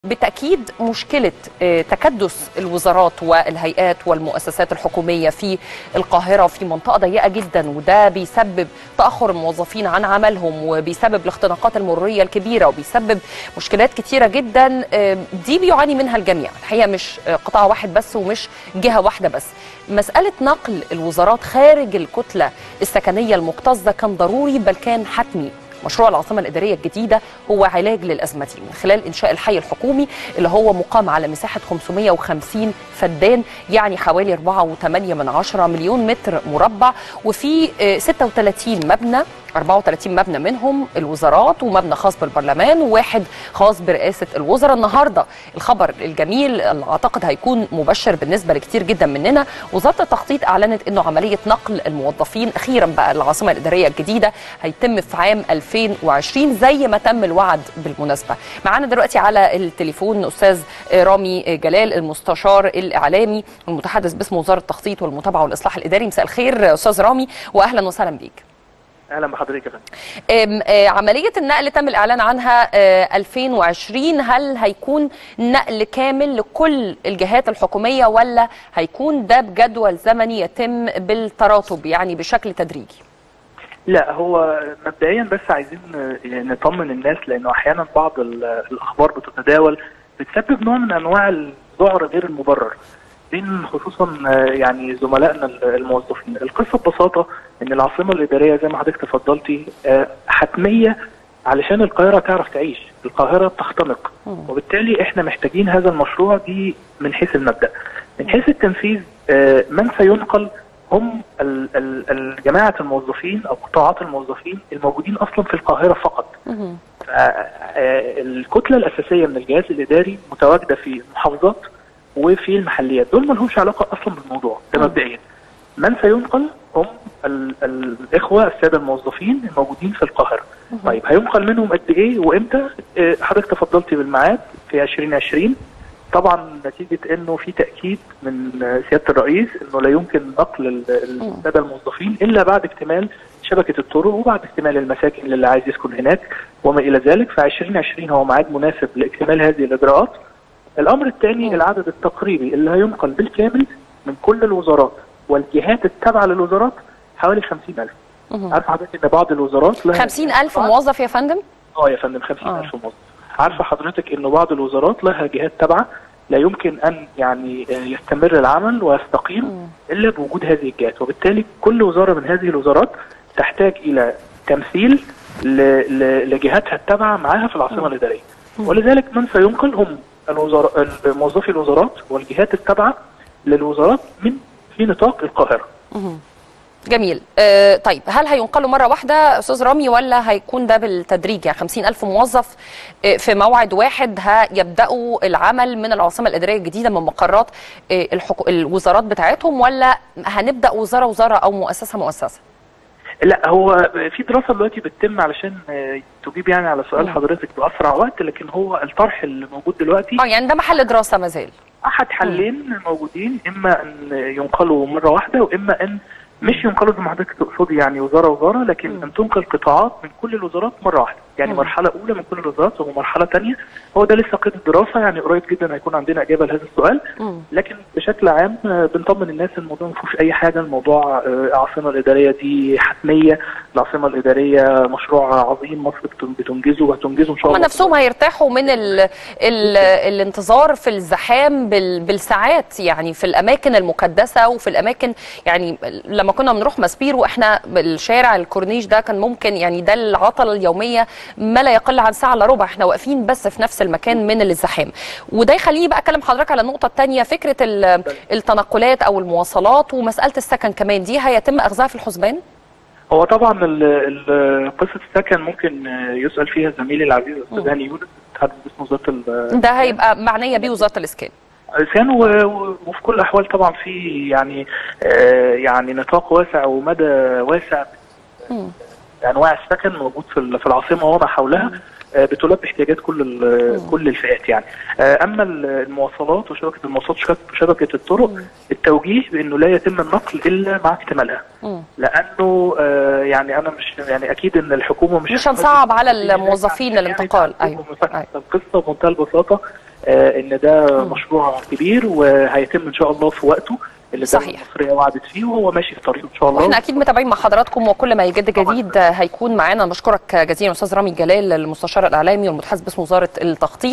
بالتأكيد مشكلة آه، تكدس الوزارات والهيئات والمؤسسات الحكومية في القاهرة في منطقة ضيقة جدا وده بيسبب تأخر الموظفين عن عملهم وبيسبب الاختناقات المرورية الكبيرة وبيسبب مشكلات كتيرة جدا آه، دي بيعاني منها الجميع الحقيقة مش آه، قطاع واحد بس ومش جهة واحدة بس مسألة نقل الوزارات خارج الكتلة السكنية المكتظة كان ضروري بل كان حتمي مشروع العاصمة الإدارية الجديدة هو علاج للأزمة دي من خلال إنشاء الحي الحكومي اللي هو مقام على مساحة 550 فدان يعني حوالي 4.8 من عشرة مليون متر مربع وفي آه، 36 مبنى 34 مبنى منهم الوزارات ومبنى خاص بالبرلمان وواحد خاص برئاسة الوزراء النهاردة الخبر الجميل اللي أعتقد هيكون مبشر بالنسبة لكتير جدا مننا وزارة التخطيط أعلنت أنه عملية نقل الموظفين أخيرا بقى العاصمة الإدارية الجديدة هيتم في عام 2020 زي ما تم الوعد بالمناسبة معانا دلوقتي على التليفون أستاذ رامي جلال المستشار الإعلامي المتحدث باسم وزارة التخطيط والمتابعة والإصلاح الإداري مساء الخير أستاذ رامي وأهلا وسهلا بيك اهلا بحضرتك يا فندم أم، آه، عملية النقل تم الإعلان عنها آه، 2020 هل هيكون نقل كامل لكل الجهات الحكومية ولا هيكون ده بجدول زمني يتم بالتراتب يعني بشكل تدريجي؟ لا هو مبدئيا بس عايزين نطمن الناس لانه احيانا بعض ال- الاخبار بتتداول بتسبب نوع من انواع الذعر غير المبرر بين خصوصا يعني زملائنا الموظفين القصه ببساطه ان العاصمه الاداريه زي ما حضرتك تفضلتي آه، حتميه علشان القاهره تعرف تعيش القاهره بتختنق وبالتالي احنا محتاجين هذا المشروع دي من حيث المبدا من حيث التنفيذ آه، من سينقل هم ال- ال- ال- جماعه الموظفين او قطاعات الموظفين الموجودين اصلا في القاهره فقط مهم. الكتله الاساسيه من الجهاز الاداري متواجده في المحافظات وفي المحليات دول ما لهمش علاقه اصلا بالموضوع ده مم. مبدئيا من سينقل هم ال ال الاخوه الساده الموظفين الموجودين في القاهره طيب هينقل منهم قد ايه وامتى آه، حضرتك تفضلتي بالميعاد في 2020 طبعا نتيجه انه في تاكيد من آه، سياده الرئيس انه لا يمكن نقل ال- مم. الساده الموظفين الا بعد اكتمال شبكه الطرق وبعد اكتمال المساكن للي عايز يسكن هناك وما الى ذلك ف 2020 هو ميعاد مناسب لاكتمال هذه الاجراءات. الامر الثاني مم. العدد التقريبي اللي هينقل بالكامل من كل الوزارات والجهات التابعه للوزارات حوالي 50000 مهم. عارفه حضرتك ان بعض الوزارات لها 50 ألف موظف يا فندم؟ اه يا فندم 50000 موظف عارفه حضرتك ان بعض الوزارات لها جهات تابعه لا يمكن ان يعني آه، يستمر العمل ويستقيم مم. الا بوجود هذه الجهات وبالتالي كل وزاره من هذه الوزارات تحتاج الى تمثيل ل- ل- لجهاتها التابعه معاها في العاصمه الاداريه ولذلك من سينقل هم الوزراء موظفي الوزارات والجهات التابعه للوزارات من في نطاق القاهره مهم. جميل آه طيب هل هينقلوا مرة واحدة أستاذ رامي ولا هيكون ده بالتدريج يعني 50 ألف موظف آه في موعد واحد هيبدأوا العمل من العاصمة الإدارية الجديدة من مقرات آه الحكو... الوزارات بتاعتهم ولا هنبدأ وزارة وزارة أو مؤسسة مؤسسة لا هو في دراسه دلوقتي بتتم علشان آه، تجيب يعني على سؤال مم. حضرتك باسرع وقت لكن هو الطرح اللي موجود دلوقتي اه يعني ده محل دراسة ما زال احد حلين موجودين اما ان ينقلوا مره واحده واما ان مش ينقلوا زي ما حضرتك تقصدي يعني وزاره وزاره لكن مم. ان تنقل قطاعات من كل الوزارات مره واحده يعني مم. مرحله اولى من كل الوزارات ومرحله ثانيه هو ده لسه قيد الدراسه يعني قريب جدا هيكون عندنا اجابه لهذا السؤال مم. لكن بشكل عام آه، بنطمن الناس الموضوع ما فيهوش اي حاجه الموضوع آه، العاصمه الاداريه دي حتميه العاصمه الاداريه مشروع عظيم مصر بتن- بتنجزه وهتنجزه ان شاء هم الله نفسهم هيرتاحوا من ال ال الانتظار في الزحام بال بالساعات يعني في الاماكن المكدسه وفي الاماكن يعني لما كنا بنروح مسبير واحنا الشارع الكورنيش ده كان ممكن يعني ده العطله اليوميه ما لا يقل عن ساعه الا ربع احنا واقفين بس في نفس المكان من الزحام وده يخليني بقى اكلم حضرتك على النقطه الثانيه فكره ال- التنقلات او المواصلات ومساله السكن كمان دي هيتم اخذها في الحسبان هو طبعا ال- ال- قصه السكن ممكن آه، يسال فيها زميلي العزيز الاستاذ هاني يونس متحدث باسم وزاره ال- ده هيبقى معنيه بيه وزاره الاسكان الإسكان و- و- وفي كل الاحوال طبعا في يعني آه، يعني نطاق واسع ومدى واسع مم. انواع السكن موجود في ال- في العاصمه وما حولها آه، بتلبي احتياجات كل ال- كل الفئات يعني آه، اما ال- المواصلات وشبكه المواصلات وشبكة- وشبكه الطرق التوجيه بانه لا يتم النقل الا مع اكتمالها مم. لانه آه، يعني انا مش يعني اكيد ان الحكومه مش مش هنصعب على الموظفين الانتقال. أيوة. ايوه القصه بمنتهى البساطه آه، ان ده مشروع كبير وهيتم ان شاء الله في وقته اللي الدوله صحيح. المصريه وعدت فيه وهو ماشي في طريقه ان شاء الله واحنا اكيد متابعين مع حضراتكم وكل ما يجد جديد هيكون معانا بشكرك جزيلا استاذ رامي جلال المستشار الاعلامي والمتحدث باسم وزاره التخطيط